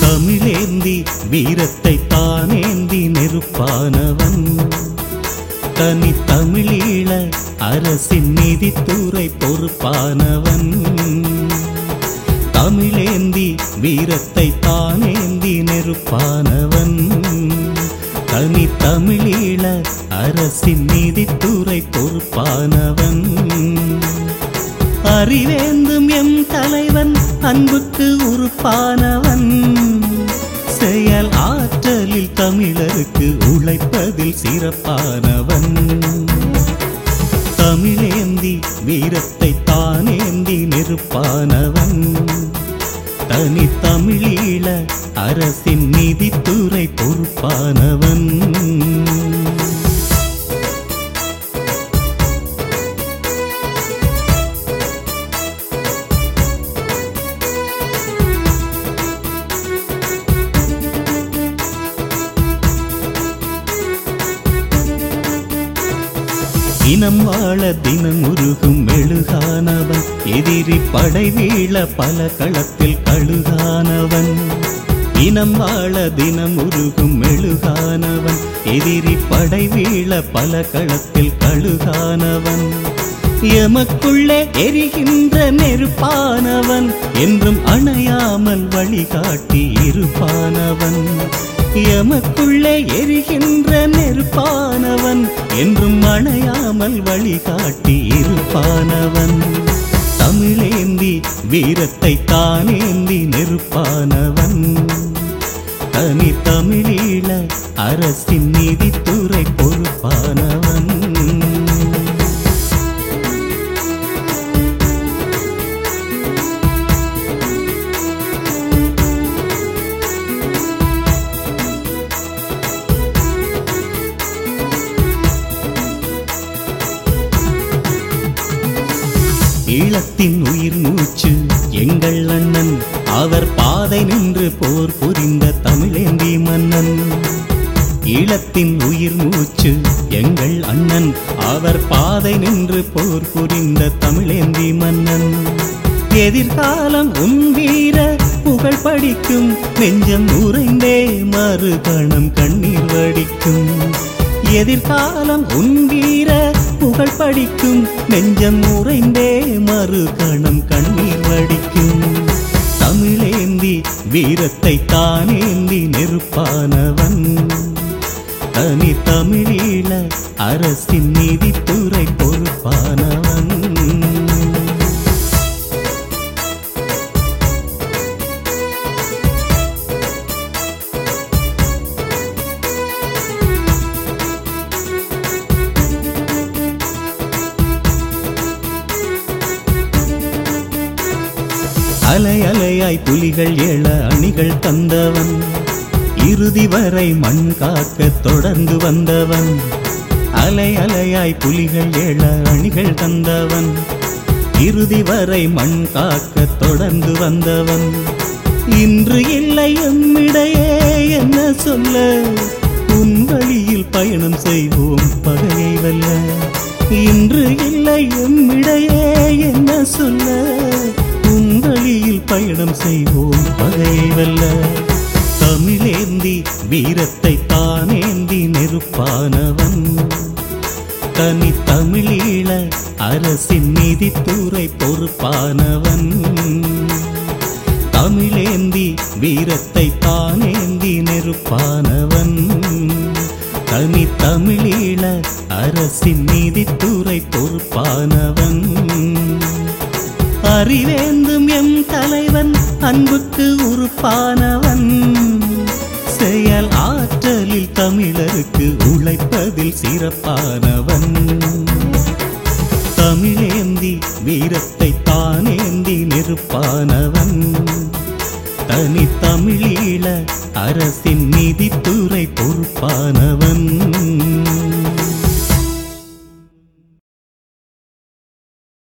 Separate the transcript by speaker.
Speaker 1: தமிழேந்தி வீரத்தை தானேந்தி நெருப்பானவன் தனி தமிழீழ அரசின் நீதித்துறை பொறுப்பானவன் தமிழேந்தி வீரத்தை தானேந்தி நெருப்பானவன் தனி தமிழீழ அரசின் நீதித்துறை பொறுப்பானவன் அறிவேந்தும் எம் தலைவன் அன்புக்கு உறுப்பானவன் செயல் ஆற்றலில் தமிழருக்கு உழைப்பதில் சிறப்பானவன் தமிழேந்தி வீரத்தை தானேந்தி நெருப்பானவன் தனி தமிழீழ அரசின் நீதித்துறை பொறுப்பானவன் இனம் வாழ தினம் உருகும் மெழுகானவன் எதிரி படை வீழ பல களத்தில் கழுகானவன் இனம் வாழ தினம் உருகும் மெழுகானவன் எதிரி படை வீழ பல களத்தில் கழுகானவன் எமக்குள்ளே எரிகின்ற நெருப்பானவன் என்றும் அணையாமல் வழிகாட்டி இருப்பானவன் எமக்குள்ளே எரிகின்ற நெருப்பானவன் என்றும் அணையாமல் வழிகாட்டி இருப்பானவன் தமிழேந்தி வீரத்தை தானேந்தி நெருப்பானவன் தனி தமிழீழ அரசின் நீதித்துறை பொறுப்பானவன் ஈழத்தின் உயிர் மூச்சு எங்கள் அண்ணன் அவர் பாதை நின்று போர் புரிந்த தமிழேந்தி மன்னன் ஈழத்தின் உயிர் மூச்சு எங்கள் அண்ணன் அவர் பாதை நின்று போர் புரிந்த தமிழேந்தி மன்னன் எதிர்காலம் உன் வீர புகழ் படிக்கும் நெஞ்சம் உறைந்தே மறுகணம் கண்ணீர் வடிக்கும் எதிர்காலம் உன் வீர புகழ் படிக்கும் நெஞ்சம் உறைந்தே மறுகணம் கண்ணீர் வடிக்கும் தமிழேந்தி வீரத்தை தானேந்தி நெருப்பானவன் தனி தமிழீழ அரசின் நீதித்துறை பொறுப்பானவன் அலை அலையாய் புலிகள் எழ அணிகள் தந்தவன் இறுதி வரை மண் காக்க தொடர்ந்து வந்தவன் அலை அலையாய் புலிகள் எழ அணிகள் தந்தவன் இறுதி வரை மண் காக்க தொடர்ந்து வந்தவன் இன்று இல்லை எம்மிடையே என்ன சொல்ல உன் வழியில் பயணம் செய்வோம் பகையை வெல்ல இன்று இல்லை எம்மிடையே என்ன சொல்ல உன் வழியில் பயணம் செய்வோம் பகையை வெல்ல தமிழேந்தி வீரத்தை தானேந்தி நெருப்பானவன் தனி தமிழீழ அரசின் நீதித்துறை பொறுப்பானவன் தமிழேந்தி வீரத்தை தானேந்தி நெருப்பானவன் தனி தமிழீழ அரசின் நீதித்துறை பொறுப்பானவன் அறிவேந்தும் எம் தலைவன் அன்புக்கு உறுப்பானவன் செயல் ஆற்றலில் தமிழருக்கு உழைப்பதில் சிறப்பானவன் தமிழேந்தி வீரத்தை தானேந்தி நெருப்பானவன் தனி தமிழீழ அரசின் நீதித்துறை பொறுப்பானவன்